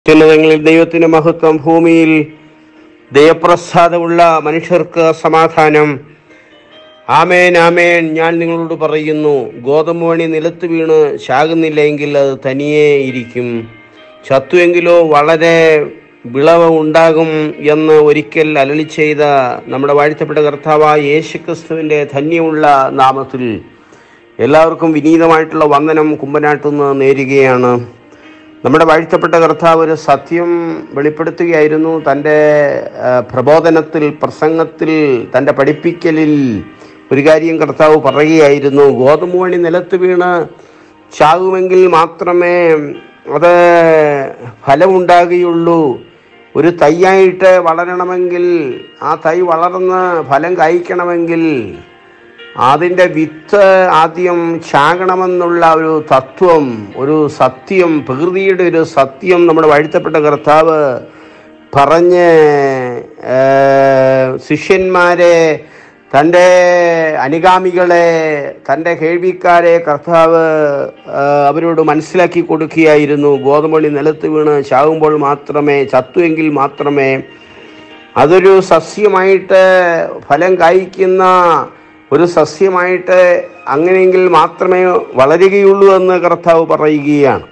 അത്യുന്നതങ്ങളിൽ ദൈവത്തിന്റെ മഹത്വം ഭൂമിയിൽ ദയപ്രസാദമുള്ള മനുഷ്യർക്ക് സമാധാനം ആമേൻ ആമേൻ ഞാൻ നിങ്ങളോട് പറയുന്നു ഗോതമ്പ് മണി നിലത്ത് വീണ് ശാകുന്നില്ലെങ്കിൽ അത് തനിയേ ഇരിക്കും ചത്തുവെങ്കിലോ വളരെ വിളവ് ഉണ്ടാകും എന്ന് ഒരിക്കൽ അലളി ചെയ്ത നമ്മുടെ വാഴ്ത്തപ്പെട്ട കർത്താവായ യേശുക്രിസ്തുവിൻ്റെ ധന്യമുള്ള നാമത്തിൽ എല്ലാവർക്കും വിനീതമായിട്ടുള്ള വന്ദനം കുമ്പനാട്ടുനിന്ന് നേരുകയാണ് നമ്മുടെ വാഴ്ത്തപ്പെട്ട കർത്താവ് ഒരു സത്യം വെളിപ്പെടുത്തുകയായിരുന്നു തൻ്റെ ആ, പ്രബോധനത്തിൽ പ്രസംഗത്തിൽ തൻ്റെ പഠിപ്പിക്കലിൽ ഒരു കാര്യം കർത്താവ് പറയുകയായിരുന്നു ഗോതമ്പ് മണി നിലത്ത് വീണ് ചാകുമെങ്കിൽ മാത്രമേ അത് ഫലമുണ്ടാകുകയുള്ളൂ ഒരു തൈയായിട്ട് വളരണമെങ്കിൽ ആ തൈ വളർന്ന് ഫലം കായ്ക്കണമെങ്കിൽ അതിൻ്റെ വിത്ത് ആദ്യം ചാകണമെന്നുള്ള ഒരു തത്വം ഒരു സത്യം പ്രകൃതിയുടെ ഒരു സത്യം നമ്മുടെ വാഴ്ത്തപ്പെട്ട കർത്താവ് പറഞ്ഞ് ആ, ശിഷ്യന്മാരെ തൻ്റെ അനുഗാമികളെ തൻ്റെ കേൾവിക്കാരെ കർത്താവ് ആ, അവരോട് മനസ്സിലാക്കി കൊടുക്കുകയായിരുന്നു ഗോതമ്പണി നിലത്ത് വീണ് ചാകുമ്പോൾ മാത്രമേ ചത്തുവെങ്കിൽ മാത്രമേ അതൊരു സസ്യമായിട്ട് ഫലം കായ്ക്കുന്ന ഒരു സസ്യമായിട്ട് അങ്ങനെയെങ്കിൽ മാത്രമേ വളരുകയുള്ളൂ എന്ന് കർത്താവ് പറയുകയാണ്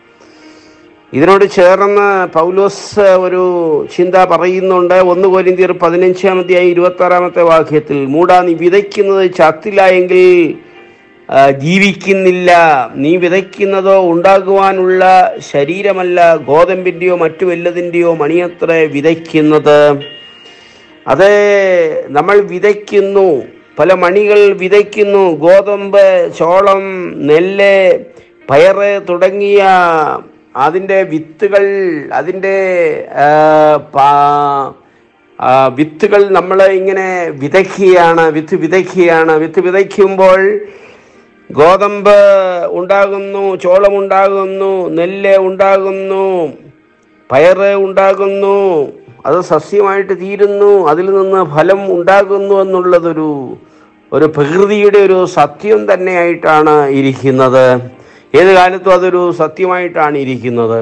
ഇതിനോട് ചേർന്ന് പൗലോസ് ഒരു ചിന്ത പറയുന്നുണ്ട് ഒന്ന് കോരിന്തിയർ പതിനഞ്ചാം അധ്യായം ഇരുപത്തി ആറാമത്തെ വാക്യത്തിൽ മൂടാ നീ വിതയ്ക്കുന്നത് ചത്തില്ല എങ്കിൽ ആ, ജീവിക്കുന്നില്ല നീ വിതയ്ക്കുന്നതോ ഉണ്ടാകുവാനുള്ള ശരീരമല്ല ഗോതമ്പിൻ്റെയോ മറ്റു വല്ലതിൻ്റെയോ മണിയത്ര വിതയ്ക്കുന്നത് അത് നമ്മൾ വിതയ്ക്കുന്നു പല മണികൾ വിതയ്ക്കുന്നു ഗോതമ്പ് ചോളം നെല്ല് പയറ് തുടങ്ങിയ അതിൻ്റെ വിത്തുകൾ അതിൻ്റെ ആ, പാ- ആ, വിത്തുകൾ നമ്മൾ ഇങ്ങനെ വിതയ്ക്കുകയാണ് വിത്ത് വിതയ്ക്കുകയാണ് വിത്ത് വിതയ്ക്കുമ്പോൾ ഗോതമ്പ് ഉണ്ടാകുന്നു ചോളം ഉണ്ടാകുന്നു നെല്ല് ഉണ്ടാകുന്നു പയറ് ഉണ്ടാകുന്നു അത് സസ്യമായിട്ട് തീരുന്നു അതിൽ നിന്ന് ഫലം ഉണ്ടാകുന്നു എന്നുള്ളതൊരു ഒരു പ്രകൃതിയുടെ ഒരു സത്യം തന്നെയായിട്ടാണ് ഇരിക്കുന്നത് ഏത് കാലത്തും അതൊരു സത്യമായിട്ടാണ് ഇരിക്കുന്നത്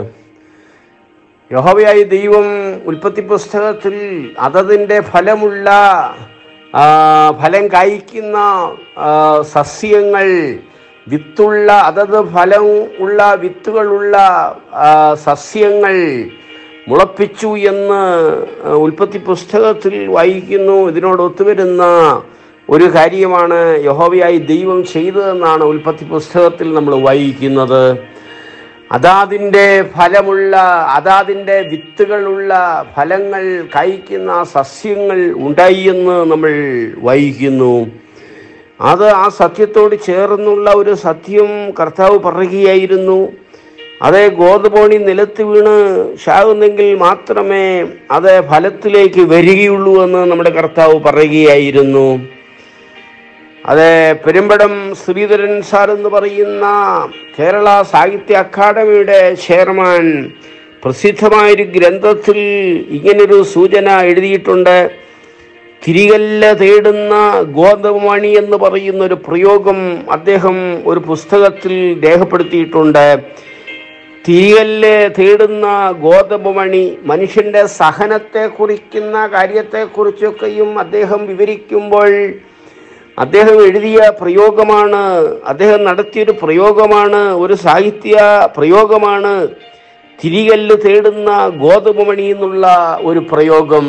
യഹോവയായ ദൈവം ഉൽപ്പത്തി പുസ്തകത്തിൽ അതതിൻ്റെ ഫലമുള്ള ആ, ഫലം കായ്ക്കുന്ന ആ, സസ്യങ്ങൾ വിത്തുള്ള അതത് ഫലം ഉള്ള വിത്തുകളുള്ള ആ, സസ്യങ്ങൾ മുളപ്പിച്ചു എന്ന് ഉൽപ്പത്തി പുസ്തകത്തിൽ വായിക്കുന്നു ഇതിനോട് ഒത്തുവരുന്ന ഒരു കാര്യമാണ് യഹോവയായി ദൈവം ചെയ്തതെന്നാണ് ഉൽപ്പത്തി പുസ്തകത്തിൽ നമ്മൾ വായിക്കുന്നത് അതാതിൻ്റെ ഫലമുള്ള അതാതിൻ്റെ വിത്തുകളുള്ള ഫലങ്ങൾ കായ്ക്കുന്ന സസ്യങ്ങൾ ഉണ്ടായി എന്ന് നമ്മൾ വായിക്കുന്നു അത് ആ സത്യത്തോട് ചേർന്നുള്ള ഒരു സത്യം കർത്താവ് പറയുകയായിരുന്നു അത് ഗോതമ്പോണി നിലത്ത് വീണ് ശാകുന്നെങ്കിൽ മാത്രമേ അത് ഫലത്തിലേക്ക് വരികയുള്ളൂ എന്ന് നമ്മുടെ കർത്താവ് പറയുകയായിരുന്നു അതെ പെരുമ്പടം ശ്രീധരൻ സാർ എന്ന് പറയുന്ന കേരള സാഹിത്യ അക്കാദമിയുടെ ചെയർമാൻ പ്രസിദ്ധമായൊരു ഗ്രന്ഥത്തിൽ ഇങ്ങനൊരു സൂചന എഴുതിയിട്ടുണ്ട് തിരികല്ല തേടുന്ന ഗോതമണി എന്ന് പറയുന്ന ഒരു പ്രയോഗം അദ്ദേഹം ഒരു പുസ്തകത്തിൽ രേഖപ്പെടുത്തിയിട്ടുണ്ട് തിരികല്ല് തേടുന്ന ഗോതമ്പുമണി മനുഷ്യന്റെ സഹനത്തെ കുറിക്കുന്ന കാര്യത്തെക്കുറിച്ചൊക്കെയും അദ്ദേഹം വിവരിക്കുമ്പോൾ അദ്ദേഹം എഴുതിയ പ്രയോഗമാണ് അദ്ദേഹം നടത്തിയൊരു പ്രയോഗമാണ് ഒരു സാഹിത്യ പ്രയോഗമാണ് തിരികല്ല് തേടുന്ന ഗോതമ്പുമണി എന്നുള്ള ഒരു പ്രയോഗം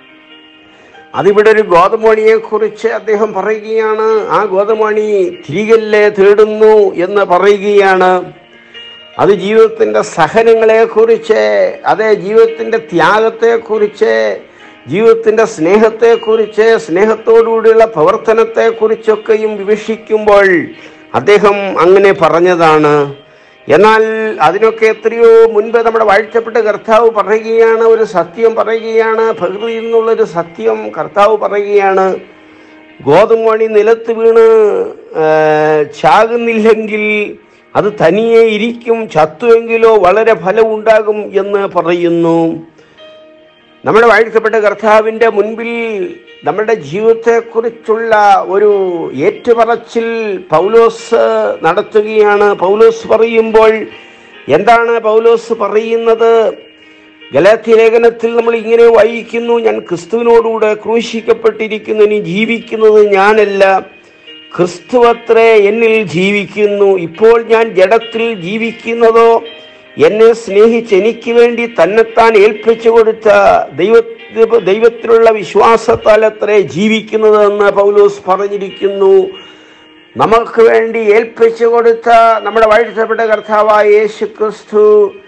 അതിവിടെ ഒരു ഗോതമണിയെ കുറിച്ച് അദ്ദേഹം പറയുകയാണ് ആ ഗോതമണി തിരികല്ല് തേടുന്നു എന്ന് പറയുകയാണ് അത് ജീവിതത്തിൻ്റെ സഹനങ്ങളെക്കുറിച്ച് അതേ ജീവിതത്തിൻ്റെ ത്യാഗത്തെക്കുറിച്ച് ജീവിതത്തിൻ്റെ സ്നേഹത്തെക്കുറിച്ച് സ്നേഹത്തോടുകൂടിയുള്ള പ്രവർത്തനത്തെക്കുറിച്ചൊക്കെയും വിവക്ഷിക്കുമ്പോൾ അദ്ദേഹം അങ്ങനെ പറഞ്ഞതാണ് എന്നാൽ അതിനൊക്കെ എത്രയോ മുൻപ് നമ്മുടെ വാഴ്ചപ്പെട്ട കർത്താവ് പറയുകയാണ് ഒരു സത്യം പറയുകയാണ് പ്രകൃതിയിൽ നിന്നുള്ളൊരു സത്യം കർത്താവ് പറയുകയാണ് ഗോതമ്പണി നിലത്ത് വീണ് ആ, ചാകുന്നില്ലെങ്കിൽ അത് തനിയെ ഇരിക്കും ചത്തുവെങ്കിലോ വളരെ ഫലമുണ്ടാകും എന്ന് പറയുന്നു നമ്മുടെ വാഴ്ത്തപ്പെട്ട കർത്താവിൻ്റെ മുൻപിൽ നമ്മുടെ ജീവിതത്തെക്കുറിച്ചുള്ള ഒരു ഏറ്റുപറച്ചിൽ പൗലോസ് നടത്തുകയാണ് പൗലോസ് പറയുമ്പോൾ എന്താണ് പൗലോസ് പറയുന്നത് ഗലാത്തി ലേഖനത്തിൽ നമ്മൾ ഇങ്ങനെ വായിക്കുന്നു ഞാൻ ക്രിസ്തുവിനോടുകൂടെ ക്രൂശിക്കപ്പെട്ടിരിക്കുന്നു ഇനി ജീവിക്കുന്നത് ഞാനല്ല ക്രിസ്തുവത്രേ എന്നിൽ ജീവിക്കുന്നു ഇപ്പോൾ ഞാൻ ജഡത്തിൽ ജീവിക്കുന്നതോ എന്നെ സ്നേഹിച്ച് എനിക്ക് വേണ്ടി തന്നെത്താൻ ഏൽപ്പിച്ചു കൊടുത്ത ദൈവ ദൈവത്തിലുള്ള വിശ്വാസത്താൽ അത്രേ ജീവിക്കുന്നതെന്ന് പൗലോസ് പറഞ്ഞിരിക്കുന്നു നമുക്ക് വേണ്ടി ഏൽപ്പിച്ചു കൊടുത്ത നമ്മുടെ വാഴ്ത്തപ്പെട്ട കർത്താവായ യേശു ക്രിസ്തു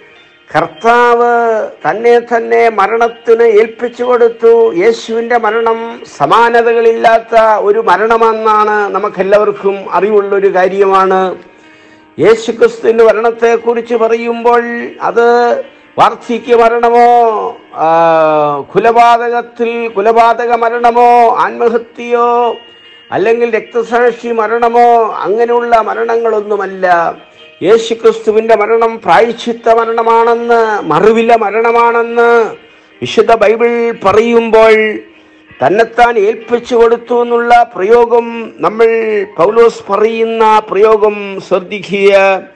കർത്താവ് തന്നെ തന്നെ മരണത്തിന് ഏൽപ്പിച്ചു കൊടുത്തു യേശുവിൻ്റെ മരണം സമാനതകളില്ലാത്ത ഒരു മരണമെന്നാണ് നമുക്കെല്ലാവർക്കും അറിവുള്ളൊരു കാര്യമാണ് യേശുക്രിസ്തുവിൻ്റെ മരണത്തെക്കുറിച്ച് പറയുമ്പോൾ അത് വാർദ്ധക്യ മരണമോ ആ, കുലപാതകത്തിൽ കുലപാതക മരണമോ ആത്മഹത്യയോ അല്ലെങ്കിൽ രക്തസാക്ഷി മരണമോ അങ്ങനെയുള്ള മരണങ്ങളൊന്നുമല്ല യേശുക്രിസ്തുവിൻ്റെ മരണം പ്രായശ്ചിത്ത മരണമാണെന്ന് മറുവില മരണമാണെന്ന് വിശുദ്ധ ബൈബിൾ പറയുമ്പോൾ തന്നെത്താൻ ഏൽപ്പിച്ചു കൊടുത്തു എന്നുള്ള പ്രയോഗം നമ്മൾ പൗലോസ് പറയുന്ന പ്രയോഗം ശ്രദ്ധിക്കുക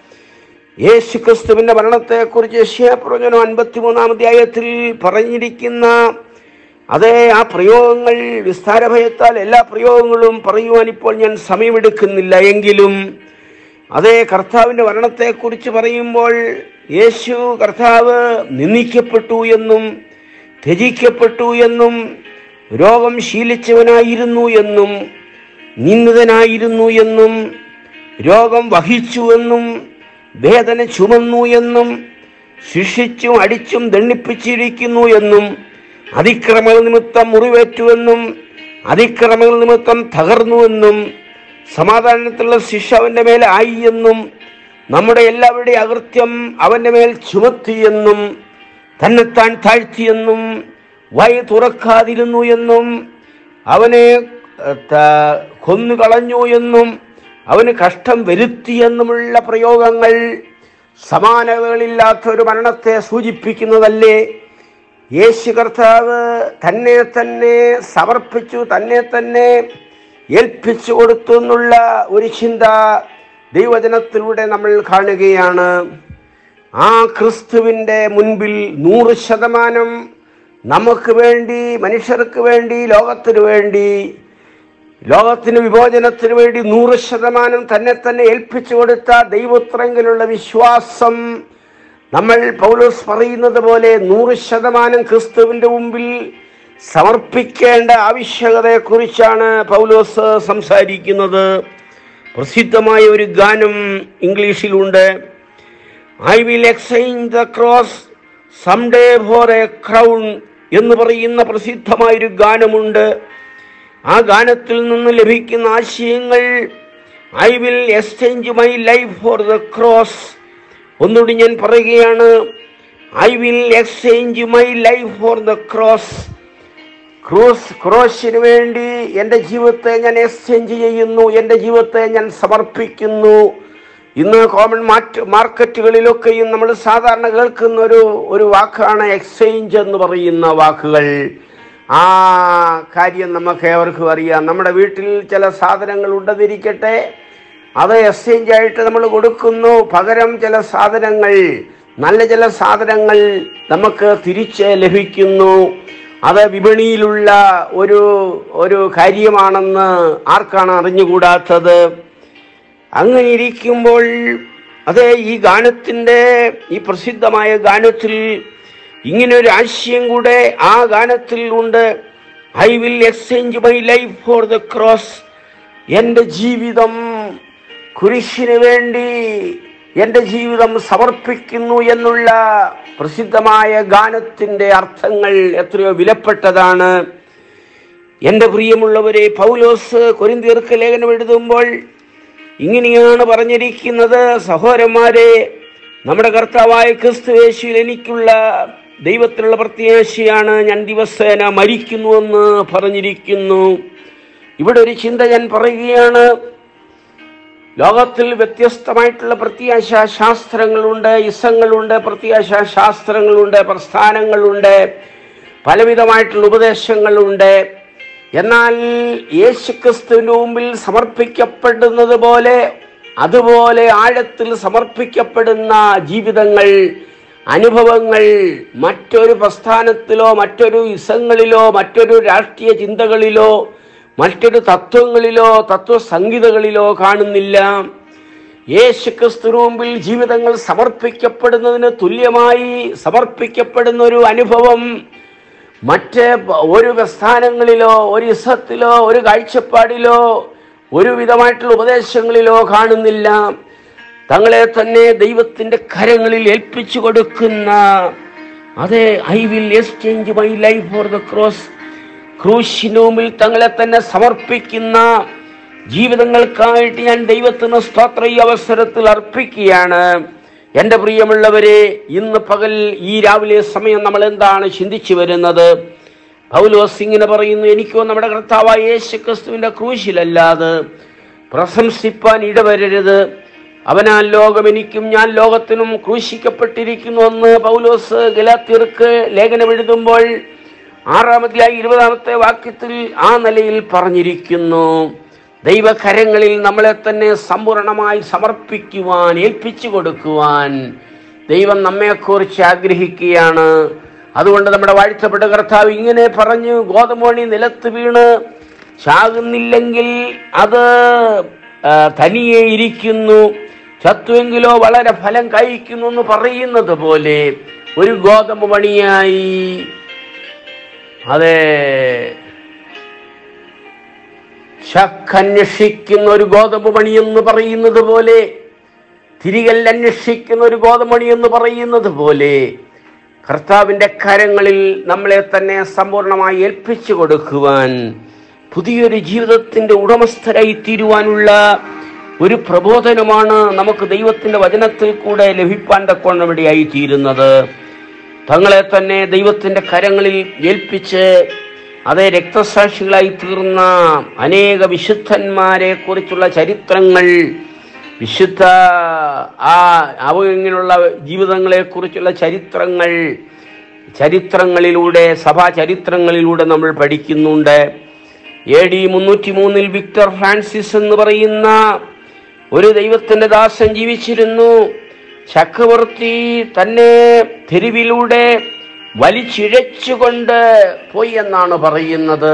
യേശു ക്രിസ്തുവിന്റെ മരണത്തെക്കുറിച്ച് യശ്യാപ്രവചനം അൻപത്തിമൂന്നാം അധ്യായത്തിൽ പറഞ്ഞിരിക്കുന്ന അതേ ആ പ്രയോഗങ്ങൾ വിസ്താരഭയത്താൽ എല്ലാ പ്രയോഗങ്ങളും പറയുവാൻ ഇപ്പോൾ ഞാൻ സമയമെടുക്കുന്നില്ല എങ്കിലും അതേ കർത്താവിൻ്റെ മരണത്തെക്കുറിച്ച് പറയുമ്പോൾ യേശു കർത്താവ് നിന്ദിക്കപ്പെട്ടു എന്നും ത്യജിക്കപ്പെട്ടു എന്നും രോഗം ശീലിച്ചവനായിരുന്നു എന്നും നിന്ദിതനായിരുന്നു എന്നും രോഗം വഹിച്ചുവെന്നും വേദന ചുമന്നു എന്നും ശിക്ഷിച്ചും അടിച്ചും ദണ്ഡിപ്പിച്ചിരിക്കുന്നു എന്നും അതിക്രമങ്ങൾ നിമിത്തം മുറിവേറ്റുവെന്നും അതിക്രമങ്ങൾ നിമിത്തം തകർന്നുവെന്നും സമാധാനത്തിലുള്ള ശിക്ഷ അവൻ്റെ മേൽ ആയി എന്നും നമ്മുടെ എല്ലാവരുടെയും അകൃത്യം അവൻ്റെ മേൽ ചുമത്തിയെന്നും തന്നെത്താൻ താഴ്ത്തിയെന്നും വയ തുറക്കാതിരുന്നു എന്നും അവനെ ഏഹ്, ത- കൊന്നുകളഞ്ഞു എന്നും അവന് കഷ്ടം വരുത്തിയെന്നുമുള്ള പ്രയോഗങ്ങൾ സമാനതകളില്ലാത്ത ഒരു മരണത്തെ സൂചിപ്പിക്കുന്നതല്ലേ യേശു കർത്താവ് തന്നെ തന്നെ സമർപ്പിച്ചു തന്നെ തന്നെ ഏൽപ്പിച്ചു കൊടുത്തു എന്നുള്ള ഒരു ചിന്ത ദൈവജനത്തിലൂടെ നമ്മൾ കാണുകയാണ് ആ ക്രിസ്തുവിൻ്റെ മുൻപിൽ നൂറ് ശതമാനം നമുക്ക് വേണ്ടി മനുഷ്യർക്ക് വേണ്ടി ലോകത്തിന് വേണ്ടി ലോകത്തിന് വിഭോജനത്തിന് വേണ്ടി നൂറ് ശതമാനം തന്നെ തന്നെ ഏൽപ്പിച്ചു കൊടുത്ത ദൈവത്രങ്കിലുള്ള വിശ്വാസം നമ്മൾ പൗലോസ് പറയുന്നത് പോലെ നൂറ് ശതമാനം ക്രിസ്തുവിൻ്റെ മുമ്പിൽ സമർപ്പിക്കേണ്ട ആവശ്യകതയെക്കുറിച്ചാണ് പൗലോസ് സംസാരിക്കുന്നത് പ്രസിദ്ധമായ ഒരു ഗാനം ഇംഗ്ലീഷിലുണ്ട് I will exchange the cross someday for a crown എന്ന് പറയുന്ന പ്രസിദ്ധമായൊരു ഗാനമുണ്ട് ആ ഗാനത്തിൽ നിന്ന് ലഭിക്കുന്ന ആശയങ്ങൾ I will exchange my life for the cross ഒന്നുകൂടി ഞാൻ പറയുകയാണ് I will exchange my life for the cross ക്രൂസ് ക്രോസിന് വേണ്ടി എൻ്റെ ജീവിതത്തെ ഞാൻ എക്സ്ചേഞ്ച് ചെയ്യുന്നു എൻ്റെ ജീവിതത്തെ ഞാൻ സമർപ്പിക്കുന്നു ഇന്ന് കോമൺ മാറ്റ് മാർക്കറ്റുകളിലൊക്കെയും നമ്മൾ സാധാരണ കേൾക്കുന്ന ഒരു ഒരു വാക്കാണ് എക്സ്ചേഞ്ച് എന്ന് പറയുന്ന വാക്കുകൾ ആ കാര്യം നമുക്ക് ഏവർക്കും അറിയാം നമ്മുടെ വീട്ടിൽ ചില സാധനങ്ങൾ ഉണ്ടെന്നിരിക്കട്ടെ അത് എക്സ്ചേഞ്ച് ആയിട്ട് നമ്മൾ കൊടുക്കുന്നു പകരം ചില സാധനങ്ങൾ നല്ല ചില സാധനങ്ങൾ നമുക്ക് തിരിച്ച് ലഭിക്കുന്നു അത് വിപണിയിലുള്ള ഒരു ഒരു കാര്യമാണെന്ന് ആർക്കാണ് അറിഞ്ഞുകൂടാത്തത് അങ്ങനെ ഇരിക്കുമ്പോൾ അതെ ഈ ഗാനത്തിൻ്റെ ഈ പ്രസിദ്ധമായ ഗാനത്തിൽ ഇങ്ങനെ ഒരു ആശയം കൂടെ ആ ഗാനത്തിൽ ഉണ്ട് I will exchange my life for the cross എൻ്റെ ജീവിതം കുരിശിന് വേണ്ടി എൻ്റെ ജീവിതം സമർപ്പിക്കുന്നു എന്നുള്ള പ്രസിദ്ധമായ ഗാനത്തിൻ്റെ അർത്ഥങ്ങൾ എത്രയോ വിലപ്പെട്ടതാണ് എൻ്റെ പ്രിയമുള്ളവരെ പൗലോസ് കൊരിന്തിയർക്ക് ലേഖനം എഴുതുമ്പോൾ ഇങ്ങനെയാണ് പറഞ്ഞിരിക്കുന്നത് സഹോദരന്മാരെ നമ്മുടെ കർത്താവായ ക്രിസ്തു യേശുവിൽ എനിക്കുള്ള ദൈവത്തിലുള്ള പ്രത്യാശയാണ് ഞാൻ ദിവസേന മരിക്കുന്നുവെന്ന് പറഞ്ഞിരിക്കുന്നു ഇവിടെ ഒരു ചിന്ത ഞാൻ പറയുകയാണ് ലോകത്തിൽ വ്യത്യസ്തമായിട്ടുള്ള പ്രത്യാശ ശാസ്ത്രങ്ങളുണ്ട് ഇസങ്ങളുണ്ട് പ്രത്യാശ ശാസ്ത്രങ്ങളുണ്ട് പ്രസ്ഥാനങ്ങളുണ്ട് പലവിധമായിട്ടുള്ള ഉപദേശങ്ങളുണ്ട് എന്നാൽ യേശുക്രിസ്തുവിന് മുമ്പിൽ സമർപ്പിക്കപ്പെടുന്നത് പോലെ അതുപോലെ ആഴത്തിൽ സമർപ്പിക്കപ്പെടുന്ന ജീവിതങ്ങൾ അനുഭവങ്ങൾ മറ്റൊരു പ്രസ്ഥാനത്തിലോ മറ്റൊരു ഇസങ്ങളിലോ മറ്റൊരു രാഷ്ട്രീയ ചിന്തകളിലോ മറ്റൊരു തത്വങ്ങളിലോ തത്വസംഹിതകളിലോ കാണുന്നില്ല യേശുക്രിസ്തു മുമ്പിൽ ജീവിതങ്ങൾ സമർപ്പിക്കപ്പെടുന്നതിന് തുല്യമായി സമർപ്പിക്കപ്പെടുന്ന ഒരു അനുഭവം മറ്റ് പ- ഒരു പ്രസ്ഥാനങ്ങളിലോ ഒരു ഇസത്തിലോ ഒരു കാഴ്ചപ്പാടിലോ ഒരു വിധമായിട്ടുള്ള ഉപദേശങ്ങളിലോ കാണുന്നില്ല തങ്ങളെ തന്നെ ദൈവത്തിന്റെ കരങ്ങളിൽ ഏൽപ്പിച്ചു കൊടുക്കുന്ന അതെ I will exchange my life for the cross ക്രൂശിന് മുമ്പിൽ തങ്ങളെ തന്നെ സമർപ്പിക്കുന്ന ജീവിതങ്ങൾക്കായിട്ട് ഞാൻ ദൈവത്തിന് സ്തോത്ര ഈ അവസരത്തിൽ അർപ്പിക്കുകയാണ് എൻ്റെ പ്രിയമുള്ളവരെ ഇന്ന് പകൽ ഈ രാവിലെ സമയം നമ്മൾ എന്താണ് ചിന്തിച്ചു വരുന്നത് പൗലോസ് ഇങ്ങനെ പറയുന്നു എനിക്കോ നമ്മുടെ കർത്താവായ യേശു ക്രിസ്തുവിൻ്റെ ക്രൂശിലല്ലാതെ പ്രശംസിപ്പാൻ ഇടവരരുത് അവനാൽ ലോകം എനിക്കും ഞാൻ ലോകത്തിനും ക്രൂശിക്കപ്പെട്ടിരിക്കുന്നു എന്ന് പൗലോസ് ഗലാത്യർക്ക് ലേഖനം എഴുതുമ്പോൾ ആറാമധ്യായ ഇരുപതാമത്തെ വാക്യത്തിൽ ആ നിലയിൽ പറഞ്ഞിരിക്കുന്നു ദൈവകരങ്ങളിൽ നമ്മളെ തന്നെ സമ്പൂർണമായി സമർപ്പിക്കുവാൻ ഏൽപ്പിച്ചു കൊടുക്കുവാൻ ദൈവം നമ്മെക്കുറിച്ച് ആഗ്രഹിക്കുകയാണ് അതുകൊണ്ട് നമ്മുടെ വാഴ്ത്തപ്പെട്ട കർത്താവ് ഇങ്ങനെ പറഞ്ഞു ഗോതമോണി നിലത്ത് വീണ് ചാകുന്നില്ലെങ്കിൽ അത് ആ, തനിയെ ഇരിക്കുന്നു ചത്തുവെങ്കിലോ വളരെ ഫലം കഴിക്കുന്നു എന്ന് പറയുന്നത് പോലെ ഒരു ഗോതമ്പ് മണിയായി അതെ ശക്കന്വേഷിക്കുന്ന ഒരു ഗോതമ്പ് മണി എന്ന് പറയുന്നത് പോലെ തിരികൽ അന്വേഷിക്കുന്ന ഒരു ഗോതമണി എന്ന് പറയുന്നത് പോലെ കർത്താവിൻ്റെ കരങ്ങളിൽ നമ്മളെ തന്നെ സമ്പൂർണമായി ഏൽപ്പിച്ചു കൊടുക്കുവാൻ പുതിയൊരു ജീവിതത്തിൻ്റെ ഉടമസ്ഥരായി തീരുവാനുള്ള ഒരു പ്രബോധനമാണ് നമുക്ക് ദൈവത്തിൻ്റെ വചനത്തിൽ കൂടെ ലഭിപ്പാൻ തക്കോണമിടയായി തീരുന്നത് തങ്ങളെ തന്നെ ദൈവത്തിൻ്റെ കരങ്ങളിൽ ഏൽപ്പിച്ച് അതേ രക്തസാക്ഷികളായി തീർന്ന അനേക വിശുദ്ധന്മാരെ കുറിച്ചുള്ള ചരിത്രങ്ങൾ വിശുദ്ധ ആ അവ ഇങ്ങനെയുള്ള ജീവിതങ്ങളെ കുറിച്ചുള്ള ചരിത്രങ്ങൾ ചരിത്രങ്ങളിലൂടെ സഭാ ചരിത്രങ്ങളിലൂടെ നമ്മൾ പഠിക്കുന്നുണ്ട് എ ഡി മുന്നൂറ്റി മൂന്നിൽ വിക്ടർ ഫ്രാൻസിസ് എന്ന് പറയുന്ന ഒരു ദൈവത്തിന്റെ ദാസൻ ജീവിച്ചിരുന്നു ചക്രവർത്തി തന്നെ തെരുവിലൂടെ വലിച്ചിഴച്ചുകൊണ്ട് പോയി എന്നാണ് പറയുന്നത്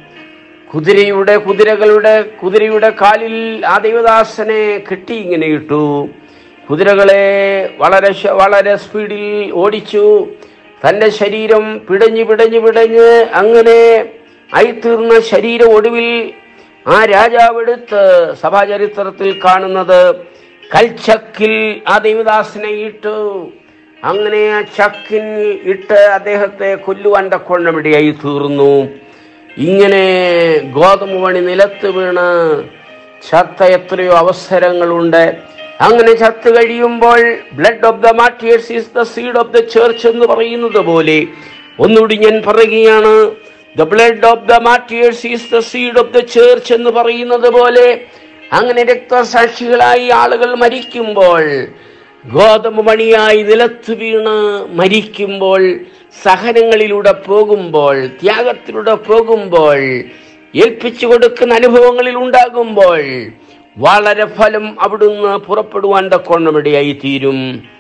കുതിരയുടെ കുതിരകളുടെ കുതിരയുടെ കാലിൽ ആ ദൈവദാസനെ കെട്ടി ഇങ്ങനെ ഇട്ടു കുതിരകളെ വളരെ ശ- വളരെ സ്പീഡിൽ ഓടിച്ചു തൻ്റെ ശരീരം പിടഞ്ഞ് പിടഞ്ഞ് പിടഞ്ഞ് അങ്ങനെ ആയിത്തീർന്ന ശരീരം ഒടുവിൽ ആ രാജാവെടുത്ത് സഭാചരിത്രത്തിൽ കാണുന്നത് കൽച്ചക്കിൽ ആ ദൈവദാസനെ ഇട്ടു അങ്ങനെ ആ ചക്കിൽ ഇട്ട് അദ്ദേഹത്തെ കൊല്ലുവാൻ തക്കൊണ്ടമിടയായി തീർന്നു ഇങ്ങനെ ഗോതമ്പ് മണി നിലത്ത് വീണ് ചത്ത എത്രയോ അവസരങ്ങളുണ്ട് അങ്ങനെ ചത്ത് കഴിയുമ്പോൾ blood of the martyrs is the seed of the church എന്ന് പറയുന്നത് പോലെ ഒന്നുകൂടി ഞാൻ പറയുകയാണ് the blood of the martyrs is the seed of the church എന്ന് പറയുന്നത് പോലെ അങ്ങനെ രക്തസാക്ഷികളായി ആളുകൾ മരിക്കുമ്പോൾ ഗോതമ്പ് മണിയായി നിലത്ത് വീണ് മരിക്കുമ്പോൾ സഹനങ്ങളിലൂടെ പോകുമ്പോൾ ത്യാഗത്തിലൂടെ പോകുമ്പോൾ ഏൽപ്പിച്ചു കൊടുക്കുന്ന അനുഭവങ്ങളിൽ ഉണ്ടാകുമ്പോൾ വളരെ ഫലം അവിടുന്ന് പുറപ്പെടുവാൻ തക്കോണമിടയായി തീരും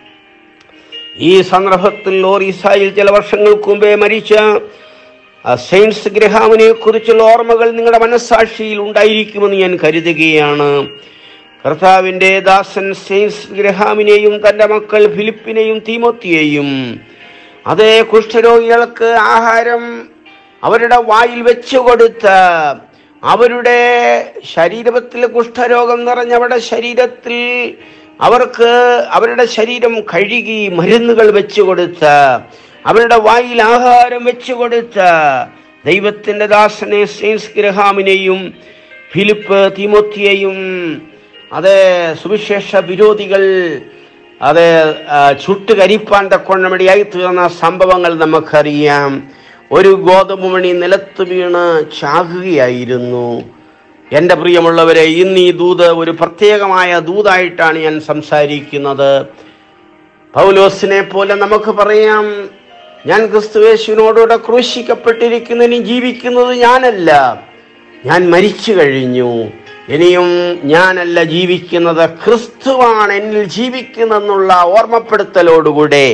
ഈ സന്ദർഭത്തിൽ ലോറീസായിൽ ചില വർഷങ്ങൾക്ക് മുമ്പേ മരിച്ച ആ സെയിൻസ് ഗ്രഹാമിനെ കുറിച്ചുള്ള ഓർമ്മകൾ നിങ്ങളുടെ മനസ്സാക്ഷിയിൽ ഉണ്ടായിരിക്കുമെന്ന് ഞാൻ കരുതുകയാണ് കർത്താവിൻ്റെ ദാസൻ സെയിൻസ് ഗ്രഹാമിനെയും തൻ്റെ മക്കൾ ഫിലിപ്പിനെയും തീമോത്തിയെയും അതേ കുഷ്ഠരോഗികൾക്ക് ആഹാരം അവരുടെ വായിൽ വെച്ചു കൊടുത്ത് അവരുടെ ശരീരത്തിൽ കുഷ്ഠരോഗം നിറഞ്ഞ അവരുടെ ശരീരത്തിൽ അവർക്ക് അവരുടെ ശരീരം കഴുകി മരുന്നുകൾ വെച്ചു കൊടുത്ത് അവരുടെ വായിൽ ആഹാരം വെച്ചു കൊടുത്ത് ദൈവത്തിൻ്റെ ദാസനെ സെയിൻസ് ഗ്രഹാമിനെയും ഫിലിപ്പ് തിമോത്തിയെയും അത് സുവിശേഷ വിരോധികൾ അത് ആ, ചുട്ടുകരിപ്പാൻ തക്കൊണ്ടമടിയായി തീർന്ന സംഭവങ്ങൾ നമുക്കറിയാം ഒരു ഗോതമ്പ് മണി നിലത്ത് വീണ് ചാകുകയായിരുന്നു എൻ്റെ പ്രിയമുള്ളവരെ ഇന്ന് ഈ ദൂത് ഒരു പ്രത്യേകമായ ദൂതായിട്ടാണ് ഞാൻ സംസാരിക്കുന്നത് പൗലോസിനെ പോലെ നമുക്ക് പറയാം ഞാൻ ക്രിസ്തുവേശുവിനോടുകൂടെ ക്രൂശിക്കപ്പെട്ടിരിക്കുന്നു ഇനി ജീവിക്കുന്നത് ഞാനല്ല ഞാൻ മരിച്ചു കഴിഞ്ഞു ഇനിയും ഞാനല്ല ജീവിക്കുന്നത് ക്രിസ്തുവാണ് എന്നിൽ ജീവിക്കുന്നെന്നുള്ള ഓർമ്മപ്പെടുത്തലോടുകൂടെ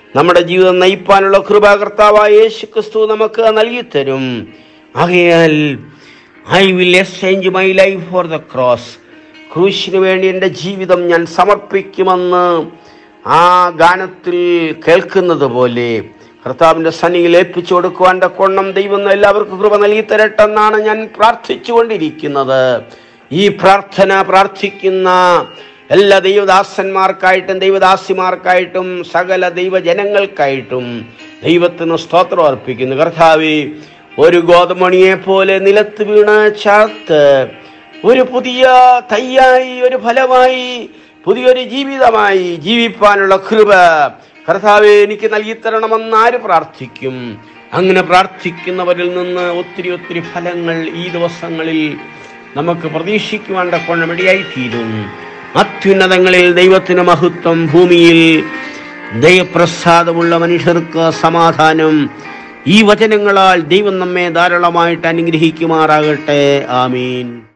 നമ്മുടെ ജീവിതം നയിപ്പാനുള്ള കൃപ കർത്താവായ യേശു ക്രിസ്തു നമുക്ക് നൽകിത്തരും ആകയാൽ I will exchange my life for the cross ക്രൂശിന് വേണ്ടി എൻ്റെ ജീവിതം ഞാൻ സമർപ്പിക്കുമെന്ന് ആ ഗാനത്തിൽ കേൾക്കുന്നത് പോലെ കർത്താവിൻ്റെ സന്നിയിൽ ഏൽപ്പിച്ചു കൊടുക്കുവാൻ കൊണ്ണം ദൈവം എല്ലാവർക്കും കൃപ നൽകി തരട്ടെന്നാണ് ഞാൻ പ്രാർത്ഥിച്ചുകൊണ്ടിരിക്കുന്നത് ഈ പ്രാർത്ഥന പ്രാർത്ഥിക്കുന്ന എല്ലാ ദൈവദാസന്മാർക്കായിട്ടും ദൈവദാസിമാർക്കായിട്ടും സകല ദൈവജനങ്ങൾക്കായിട്ടും ദൈവത്തിന് സ്തോത്രം അർപ്പിക്കുന്നു കർത്താവെ ഒരു ഗോതമണിയെ പോലെ നിലത്ത് വീണ് ചാത്ത് ഒരു പുതിയ തൈയായി ഒരു ഫലമായി പുതിയൊരു ജീവിതമായി ജീവിപ്പാനുള്ള കൃപ കർത്താവെ എനിക്ക് നൽകിത്തരണമെന്ന് ആര് പ്രാർത്ഥിക്കും അങ്ങനെ പ്രാർത്ഥിക്കുന്നവരിൽ നിന്ന് ഒത്തിരി ഒത്തിരി ഫലങ്ങൾ ഈ ദിവസങ്ങളിൽ നമുക്ക് പ്രതീക്ഷിക്കുവാൻ കൊണ്ടമിടയായി തീരും അത്യുന്നതങ്ങളിൽ ദൈവത്തിന് മഹത്വം ഭൂമിയിൽ ദയപ്രസാദമുള്ള മനുഷ്യർക്ക് സമാധാനം ഈ വചനങ്ങളാൽ ദൈവം നമ്മെ ധാരാളമായിട്ട് അനുഗ്രഹിക്കുമാറാകട്ടെ ആമീൻ